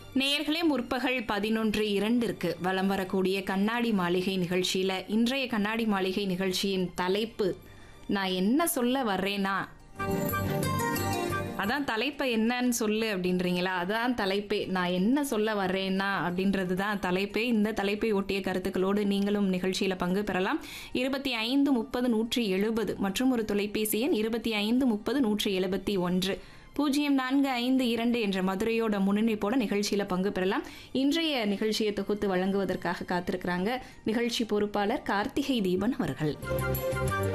நேயர்களே முற்பகல் பதினொன்று இரண்டிற்கு வலம் வரக்கூடிய கண்ணாடி மாளிகை நிகழ்ச்சியில இன்றைய கண்ணாடி மாளிகை நிகழ்ச்சியின் தலைப்பு நான் என்ன சொல்ல வர்றேனா அதான் தலைப்பை என்னன்னு சொல்லு அப்படின்றீங்களா அதான் தலைப்பே நான் என்ன சொல்ல வர்றேன்னா அப்படின்றது தான் தலைப்பே இந்த தலைப்பை ஒட்டிய கருத்துக்களோடு நீங்களும் நிகழ்ச்சியில பங்கு பெறலாம் இருபத்தி ஐந்து முப்பது நூற்றி எழுபது மற்றும் ஒரு தொலைபேசி எண் இருபத்தி ஐந்து முப்பது நூற்றி எழுபத்தி ஒன்று பூஜ்ஜியம் நான்கு ஐந்து இரண்டு என்ற மதுரையோட முன்னணிப்போட நிகழ்ச்சியில பங்கு பெறலாம் இன்றைய நிகழ்ச்சியை தொகுத்து வழங்குவதற்காக காத்திருக்கிறாங்க நிகழ்ச்சி பொறுப்பாளர் கார்த்திகை தீபன் அவர்கள்